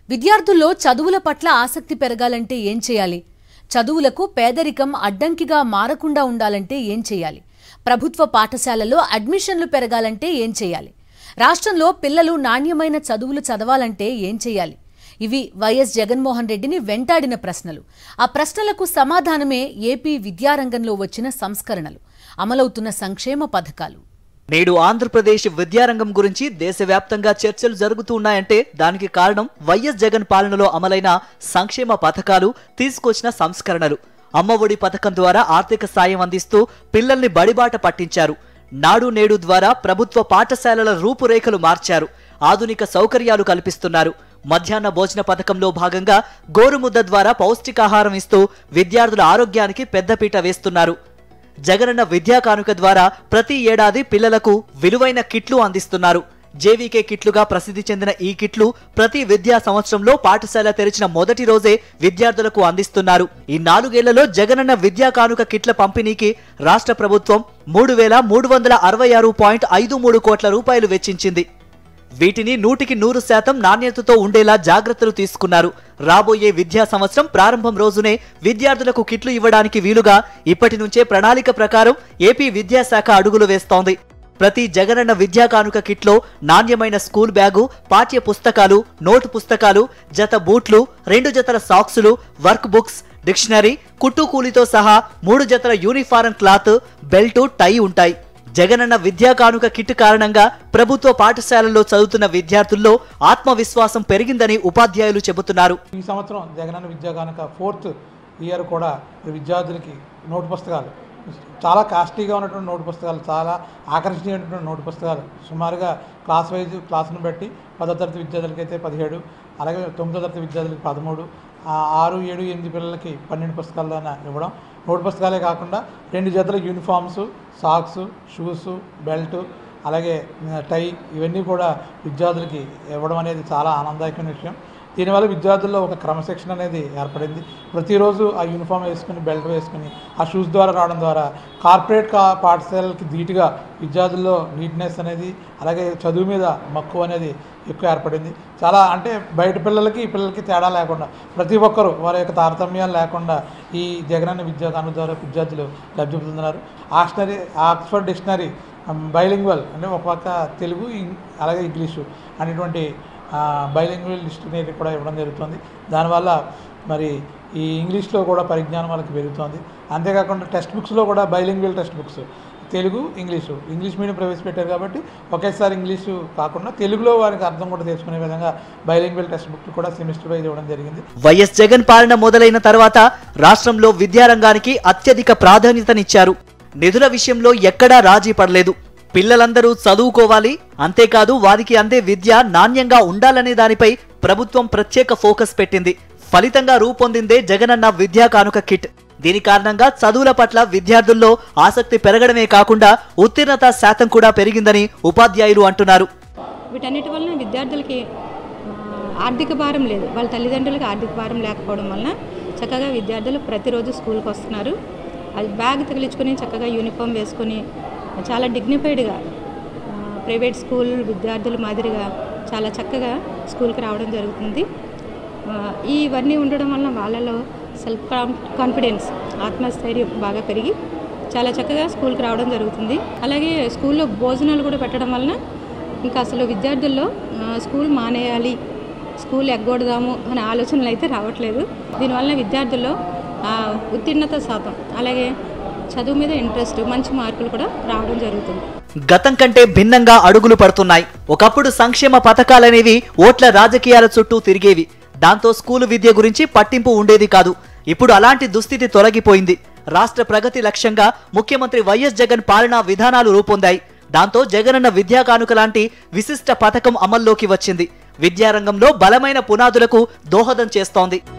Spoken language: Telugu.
విద్యార్థుల్లో చదువుల పట్ల ఆసక్తి పెరగాలంటే ఏం చేయాలి చదువులకు పేదరికం అడ్డంకిగా మారకుండా ఉండాలంటే ఏం చేయాలి ప్రభుత్వ పాఠశాలల్లో అడ్మిషన్లు పెరగాలంటే ఏం చేయాలి రాష్ట్రంలో పిల్లలు నాణ్యమైన చదువులు చదవాలంటే ఏం చేయాలి ఇవి వైఎస్ జగన్మోహన్ రెడ్డిని వెంటాడిన ప్రశ్నలు ఆ ప్రశ్నలకు సమాధానమే ఏపీ విద్యారంగంలో వచ్చిన సంస్కరణలు అమలవుతున్న సంక్షేమ పథకాలు నేడు ఆంధ్రప్రదేశ్ విద్యారంగం గురించి దేశవ్యాప్తంగా చర్చలు జరుగుతూ ఉన్నాయంటే దానికి కారణం వైఎస్ జగన్ పాలనలో అమలైన సంక్షేమ పథకాలు తీసుకొచ్చిన సంస్కరణలు అమ్మఒడి పథకం ద్వారా ఆర్థిక సాయం అందిస్తూ పిల్లల్ని బడిబాట పట్టించారు నాడు నేడు ద్వారా ప్రభుత్వ పాఠశాలల రూపురేఖలు మార్చారు ఆధునిక సౌకర్యాలు కల్పిస్తున్నారు మధ్యాహ్న భోజన పథకంలో భాగంగా గోరుముద్ద ద్వారా పౌష్టికాహారం ఇస్తూ విద్యార్థుల ఆరోగ్యానికి పెద్దపీట వేస్తున్నారు జగనన్న విద్యా కానుక ద్వారా ప్రతి ఏడాది పిల్లలకు విలువైన కిట్లు అందిస్తున్నారు జేవీకే కిట్లుగా ప్రసిద్ధి చెందిన ఈ కిట్లు ప్రతి విద్యా సంవత్సరంలో పాఠశాల తెరిచిన మొదటి రోజే విద్యార్థులకు అందిస్తున్నారు ఈ నాలుగేళ్లలో జగనన్న విద్యా కానుక కిట్ల పంపిణీకి రాష్ట్ర ప్రభుత్వం మూడు వేల మూడు వందల అరవై ఆరు పాయింట్ ఐదు మూడు కోట్ల రూపాయలు వెచ్చించింది వీటిని నూటికి నూరు శాతం నాణ్యతతో ఉండేలా జాగ్రత్తలు తీసుకున్నారు రాబోయే విద్యా సంవత్సరం ప్రారంభం రోజునే విద్యార్థులకు కిట్లు ఇవ్వడానికి వీలుగా ఇప్పటి నుంచే ప్రణాళిక ప్రకారం ఏపీ విద్యాశాఖ అడుగులు వేస్తోంది ప్రతి జగనన్న విద్యా కానుక కిట్లో నాణ్యమైన స్కూల్ బ్యాగు పాఠ్య పుస్తకాలు నోటు పుస్తకాలు జత బూట్లు రెండు జతల సాక్సులు వర్క్ బుక్స్ డిక్షనరీ కుట్టు కూలితో సహా మూడు జతల యూనిఫారం క్లాత్ బెల్టు టై ఉంటాయి జగనన్న విద్యా కానుక కిట్ కారణంగా ప్రభుత్వ పాఠశాలల్లో చదువుతున్న విద్యార్థుల్లో ఆత్మవిశ్వాసం పెరిగిందని ఉపాధ్యాయులు చెబుతున్నారు ఈ సంవత్సరం జగనన్న విద్యా కానుక ఫోర్త్ ఇయర్ కూడా విద్యార్థులకి నోటు పుస్తకాలు చాలా కాస్ట్లీగా ఉన్నటువంటి నోటు పుస్తకాలు చాలా ఆకర్షణీయమైనటువంటి నోటు పుస్తకాలు సుమారుగా క్లాస్ వైజ్ క్లాసును బట్టి పదో తరగతి విద్యార్థులకి అయితే పదిహేడు అలాగే తొమ్మిదో తరగతి విద్యార్థులకి పదమూడు ఆ ఆరు ఏడు ఎనిమిది పిల్లలకి పన్నెండు పుస్తకాలైనా ఇవ్వడం నోటు పుస్తకాలే కాకుండా రెండు జతల యూనిఫామ్స్ సాక్స్ షూస్ బెల్ట్ అలాగే ఆ, టై ఇవన్నీ కూడా విద్యార్థులకి ఇవ్వడం అనేది చాలా ఆనందదాయకమైన విషయం దీనివల్ల విద్యార్థుల్లో ఒక క్రమశిక్షణ అనేది ఏర్పడింది ప్రతిరోజు ఆ యూనిఫామ్ వేసుకుని బెల్ట్ వేసుకుని ఆ షూస్ ద్వారా రావడం ద్వారా కార్పొరేట్ కా పాఠశాలలకి ధీటుగా విద్యార్థుల్లో నీట్నెస్ అనేది అలాగే చదువు మీద మక్కువ అనేది ఎక్కువ ఏర్పడింది చాలా అంటే బయట పిల్లలకి ఈ పిల్లలకి తేడా లేకుండా ప్రతి ఒక్కరూ వారి యొక్క తారతమ్యాలు లేకుండా ఈ జగనన్న విద్యా కాను ద్వారా విద్యార్థులు లబ్ధి పొందుతున్నారు ఆక్షనరీ ఆక్స్ఫర్డ్ డిక్షనరీ బైలింగ్వల్ అంటే ఒక పక్క తెలుగు ఇం- అలాగే ఇంగ్లీషు అనేటువంటి బైలింగ్వల్ డిక్షనరీ కూడా ఇవ్వడం జరుగుతుంది దానివల్ల మరి ఈ ఇంగ్లీష్లో కూడా పరిజ్ఞానం వాళ్ళకి పెరుగుతోంది అంతేకాకుండా టెక్స్ట్ బుక్స్లో కూడా bilingual text books Telugu English English medium ప్రవేశపెట్టారు కాబట్టి ఒకేసారి ఇంగ్లీషు కాకుండా తెలుగులో వారికి అర్థం కూడా తెలుసుకునే విధంగా బైలింగ్వల్ టెక్స్ట్ బుక్ కూడా సెమిస్టర్ వైజ్ ఇవ్వడం జరిగింది వైఎస్ జగన్ పాలన మొదలైన తర్వాత రాష్ట్రంలో విద్యారంగానికి అత్యధిక ప్రాధాన్యతనిచ్చారు నిధుల విషయంలో ఎక్కడా రాజీ పడలేదు పిల్లలందరూ చదువుకోవాలి అంతేకాదు వారికి అందే విద్య నాణ్యంగా ఉండాలనే దానిపై ప్రభుత్వం ప్రత్యేక ఫోకస్ పెట్టింది ఫలితంగా రూపొందిందే జగనన్న విద్యా కానుక కిట్ దీని కారణంగా చదువుల పట్ల విద్యార్థుల్లో ఆసక్తి పెరగడమే కాకుండా ఉత్తీర్ణత శాతం కూడా పెరిగిందని ఉపాధ్యాయులు అంటున్నారు వీటన్నిటి వలన విద్యార్థులకి ఆ, ఆర్థిక భారం లేదు వాళ్ళ తల్లిదండ్రులకి ఆర్థిక భారం లేకపోవడం వలన చక్కగా విద్యార్థులు ప్రతిరోజు స్కూల్కి వస్తున్నారు అది బ్యాగ్ తగిలించుకొని చక్కగా యూనిఫామ్ వేసుకొని చాలా డిగ్నిఫైడ్గా ప్రైవేట్ స్కూల్ విద్యార్థుల మాదిరిగా చాలా చక్కగా స్కూల్కి రావడం జరుగుతుంది ఆ, ఇవన్నీ ఉండడం వలన వాళ్ళలో సెల్ఫ్ కాన్ఫిడెన్స్ ఆత్మస్థైర్యం బాగా పెరిగి చాలా చక్కగా స్కూల్కి రావడం జరుగుతుంది అలాగే స్కూల్లో భోజనాలు కూడా పెట్టడం వలన ఇంకా అసలు విద్యార్థుల్లో ఆ, స్కూల్ మానేయాలి స్కూల్ ఎగ్గొడదాము అనే ఆలోచనలు అయితే రావట్లేదు దీనివల్ల విద్యార్థుల్లో ఆ, ఉత్తీర్ణత శాతం అలాగే చదువు మీద ఇంట్రెస్ట్ మంచి మార్కులు కూడా రావడం జరుగుతుంది గతం కంటే భిన్నంగా అడుగులు పడుతున్నాయి ఒకప్పుడు సంక్షేమ పథకాలనేవి ఓట్ల రాజకీయాల చుట్టూ తిరిగేవి దాంతో స్కూలు విద్య గురించి పట్టింపు ఉండేది కాదు ఇప్పుడు అలాంటి దుస్థితి తొలగిపోయింది రాష్ట్ర ప్రగతి లక్ష్యంగా ముఖ్యమంత్రి వైఎస్ జగన్ పాలనా విధానాలు రూపొందాయి దాంతో జగనన్న విద్యా కానుక లాంటి విశిష్ట పథకం అమల్లోకి వచ్చింది విద్యారంగంలో బలమైన పునాదులకు దోహదం చేస్తోంది